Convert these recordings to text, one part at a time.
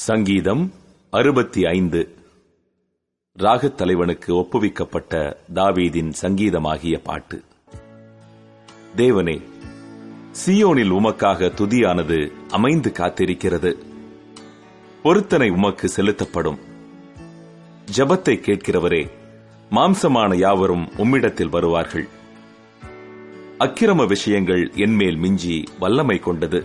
சங்கீதம் அறுபத்தி ஐந்து ராகத் தலைவனுக்கு ஒப்புவிக்கப்பட்ட தாவீதின் சங்கீதமாகிய பாட்டு தேவனே சியோனில் உமக்காக துதியானது அமைந்து காத்திருக்கிறது பொருத்தனை உமக்கு செலுத்தப்படும் ஜபத்தை கேட்கிறவரே மாம்சமான யாவரும் உம்மிடத்தில் வருவார்கள் அக்கிரம விஷயங்கள் என்மேல் மிஞ்சி வல்லமை கொண்டது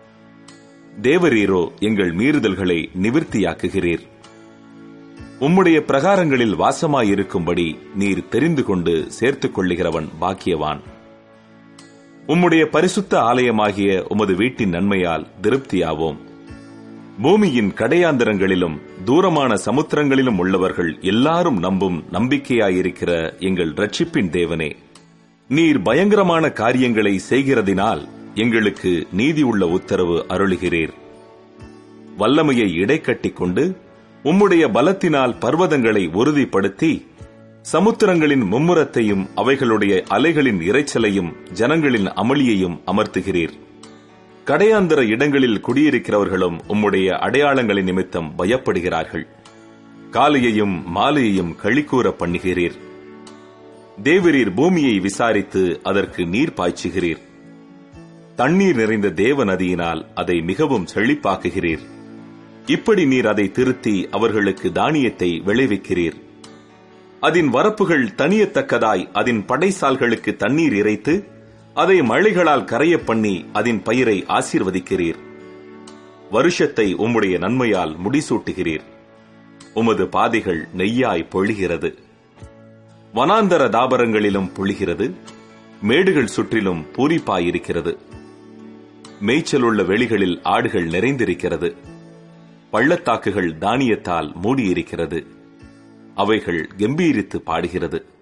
தேவரீரோ எங்கள் மீறுதல்களை நிவிர்த்தியாக்குகிறீர் உம்முடைய பிரகாரங்களில் வாசமாயிருக்கும்படி நீர் தெரிந்து கொண்டு சேர்த்துக் கொள்ளுகிறவன் பாக்கியவான் உம்முடைய பரிசுத்த ஆலயமாகிய உமது வீட்டின் நன்மையால் திருப்தியாவோம் பூமியின் கடையாந்தரங்களிலும் தூரமான சமுத்திரங்களிலும் உள்ளவர்கள் எல்லாரும் நம்பும் நம்பிக்கையாயிருக்கிற எங்கள் ரட்சிப்பின் தேவனே நீர் பயங்கரமான காரியங்களை செய்கிறதினால் எங்களுக்கு நீதி உள்ள உத்தரவு அருளுகிறீர் வல்லமையை இடைக்கட்டிக் கொண்டு உம்முடைய பலத்தினால் பர்வதங்களை உறுதிப்படுத்தி சமுத்திரங்களின் மும்முரத்தையும் அவைகளுடைய அலைகளின் இரைச்சலையும் ஜனங்களின் அமளியையும் அமர்த்துகிறீர் கடையாந்தர இடங்களில் குடியிருக்கிறவர்களும் உம்முடைய அடையாளங்களின் நிமித்தம் பயப்படுகிறார்கள் காலையையும் மாலையையும் களிக்கூற பண்ணுகிறீர் தேவரீர் பூமியை விசாரித்து அதற்கு நீர் பாய்ச்சுகிறீர் தண்ணீர் நிறைந்த தேவ நதியினால் அதை மிகவும் செழிப்பாக்குகிறீர் இப்படி நீர் அதை திருத்தி அவர்களுக்கு தானியத்தை விளைவிக்கிறீர் அதன் வரப்புகள் தனியத்தக்கதாய் அதன் படைசால்களுக்கு தண்ணீர் இறைத்து அதை மழைகளால் கரைய பண்ணி அதன் பயிரை ஆசீர்வதிக்கிறீர் வருஷத்தை உம்முடைய நன்மையால் முடிசூட்டுகிறீர் உமது பாதைகள் நெய்யாய் பொழிகிறது வனாந்தர தாபரங்களிலும் பொழிகிறது மேடுகள் சுற்றிலும் பூரிப்பாயிருக்கிறது மேய்ச்சலுள்ள வெளிகளில் ஆடுகள் நிறைந்திருக்கிறது பள்ளத்தாக்குகள் தானியத்தால் மூடியிருக்கிறது அவைகள் கம்பீரித்து பாடுகிறது